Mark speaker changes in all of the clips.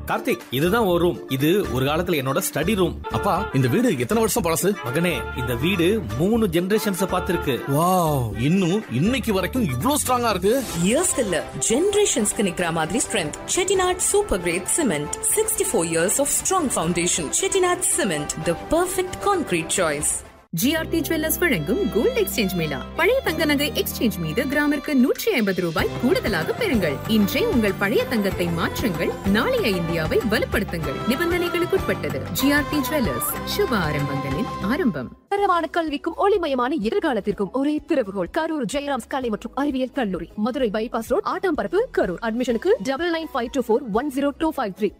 Speaker 1: கார்த்திக் இதுதான் ஒரு ரூம் இது ஒரு காலத்துல என்னோட ஸ்டடி ரூம்
Speaker 2: அப்பா இந்த வீடு எத்தனை வருஷம் பழசு
Speaker 1: மகனே இந்த வீடு மூணு ஜெனரேஷன்ஸ் பார்த்திருக்கு
Speaker 2: வாவ் இன்னும் இன்னைக்கு வரைக்கும் இவ்ளோ ஸ்ட்ராங்கா இருக்கு
Speaker 3: இயர்ஸ்க்கு இல்ல ஜெனரேஷன்ஸ்க்கு நிக்கிற மாதிரி strength Chettinad super grade cement sixty four years of strong foundation Chettinad cement the perfect concrete choice
Speaker 4: GRT jewellers வழங்கும் கோல்ட் எக்ஸ்சேஞ்ச் மேளா பழைய தங்க நகை எக்ஸ்சேஞ்ச் மீது கிராமிற்கு நூற்றி ஐம்பது ரூபாய் கூடுதலாக பெறுங்கள் இன்றே உங்கள் பழைய தங்கத்தை மாற்றுங்கள் நாளைய இந்தியாவை வலுப்படுத்துங்கள் நிபந்தனைகளுக்குட்பட்டது ஜிஆர்டி ஜுவல்லர்ஸ் சுப ஆரம்பங்களின் ஆரம்பம்
Speaker 5: தரமான கல்விக்கும் ஒளிமயமான எதிர்காலத்திற்கும் ஒரே திறவுகோல் கரூர் ஜெயராம்ஸ் கலை மற்றும் அறிவியல் கல்லூரி மதுரை பைபாஸ் ரோட் ஆட்டாம்பரப்பு கரூர் அட்மிஷனுக்கு double nine five two four one zero two five three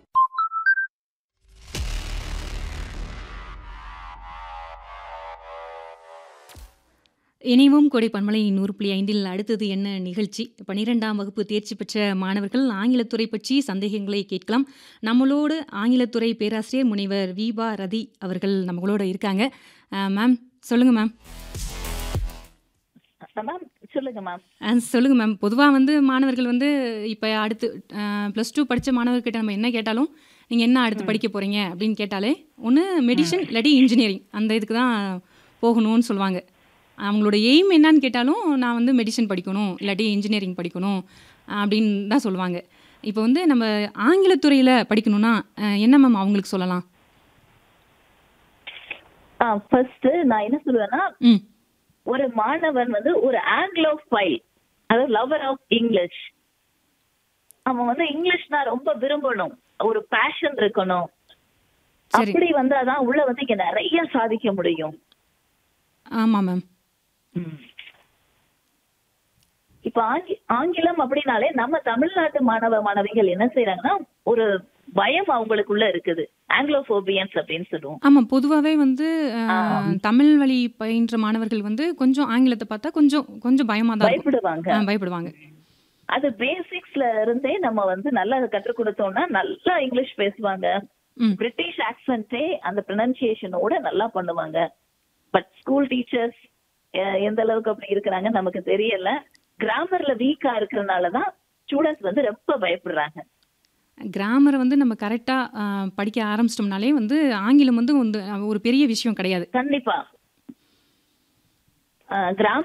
Speaker 6: இணைவும் கொடை பன்மலை நூறு புள்ளி ஐந்தில் அடுத்தது என்ன நிகழ்ச்சி பன்னிரெண்டாம் வகுப்பு தேர்ச்சி பெற்ற மாணவர்கள் ஆங்கிலத்துறை பற்றி சந்தேகங்களை கேட்கலாம் நம்மளோடு ஆங்கிலத்துறை பேராசிரியர் முனைவர் வீபா ரதி அவர்கள் நம்மளோட இருக்காங்க அஹ், மேம் சொல்லுங்க மேம்
Speaker 7: மேம் சொல்லுங்க மேம்
Speaker 6: அஹ், சொல்லுங்க மேம் பொதுவாக வந்து மாணவர்கள் வந்து இப்போ அடுத்து ப்ளஸ் டூ படித்த மாணவர்கிட்ட நம்ம என்ன கேட்டாலும் நீங்கள் என்ன அடுத்து படிக்க போகிறீங்க அப்படின்னு கேட்டாலே ஒன்று மெடிசன் இல்லாட்டி இன்ஜினியரிங் அந்த இதுக்கு தான் போகணும்னு சொல்லுவாங்க அவங்களோட எய்ம் என்னன்னு கேட்டாலும் நான் வந்து மெடிசன் படிக்கணும் இல்லாட்டி இன்ஜினியரிங் படிக்கணும் அஹ், அப்படின்னு தான் சொல்லுவாங்க இப்போ வந்து நம்ம ஆங்கிலத்துறையில் படிக்கணும்னா அஹ், என்ன மேம் அவங்களுக்கு சொல்லலாம்
Speaker 7: ஃபர்ஸ்ட் நான் என்ன சொல்லுவேன்னா
Speaker 6: ம்
Speaker 7: ஒரு மாணவன் வந்து ஒரு ஆங்கிலோ ஃபைல் அதாவது லவர் ஆஃப் இங்கிலீஷ் அவன் வந்து இங்கிலீஷ்னா ரொம்ப விரும்பணும் ஒரு பேஷன் இருக்கணும்
Speaker 6: சரி
Speaker 7: அப்படி வந்தாதான் உள்ள வந்து இங்க நிறைய சாதிக்க முடியும்
Speaker 6: ஆமாம் மேம்
Speaker 7: இப்ப ஆங்கி ஆங்கிலம் அப்படின்னாலே நம்ம தமிழ்நாட்டு மாணவ மாணவிகள் என்ன செய்யறாங்கன்னா ஒரு பயம் அவங்களுக்குள்ள இருக்குது ஆங்கிலோபோபியன்ஸ் அப்படின்னு சொல்லுவோம்
Speaker 6: ஆமாம் பொதுவாகவே வந்து அஹ், தமிழ் வழி பயின்ற மாணவர்கள் வந்து கொஞ்சம் ஆங்கிலத்தை பார்த்தா கொஞ்சம் கொஞ்சம் பயமாக தான் இருக்கும்
Speaker 7: பயப்படுவாங்க
Speaker 6: ஆ, பயப்படுவாங்க
Speaker 7: அது பேசிக்ஸ்ல இருந்தே நம்ம வந்து நல்லா கற்றுக் கொடுத்தோம்னா நல்லா இங்கிலீஷ் பேசுவாங்க
Speaker 6: ம்
Speaker 7: பிரிட்டிஷ் ஆக்சென்டே அந்த ப்ரொனன்சியேஷனோட நல்லா பண்ணுவாங்க பட் ஸ்கூல் டீச்சர்ஸ் எந்த அளவுக்கு அப்படி இருக்கிறாங்க நமக்கு தெரியல கிராமர்ல வீக்கா இருக்கிறதுனால தான் ஸ்டூடெண்ட்ஸ் வந்து ரொம்ப பயப்படுறாங்க
Speaker 6: கிராமரை வந்து நம்ம கரெக்டாக படிக்க ஆரம்பிச்சிட்டோம்னாலே வந்து ஆங்கிலம் வந்து வந்து ஒரு பெரிய விஷயம் கிடையாது
Speaker 7: கண்டிப்பா கிராம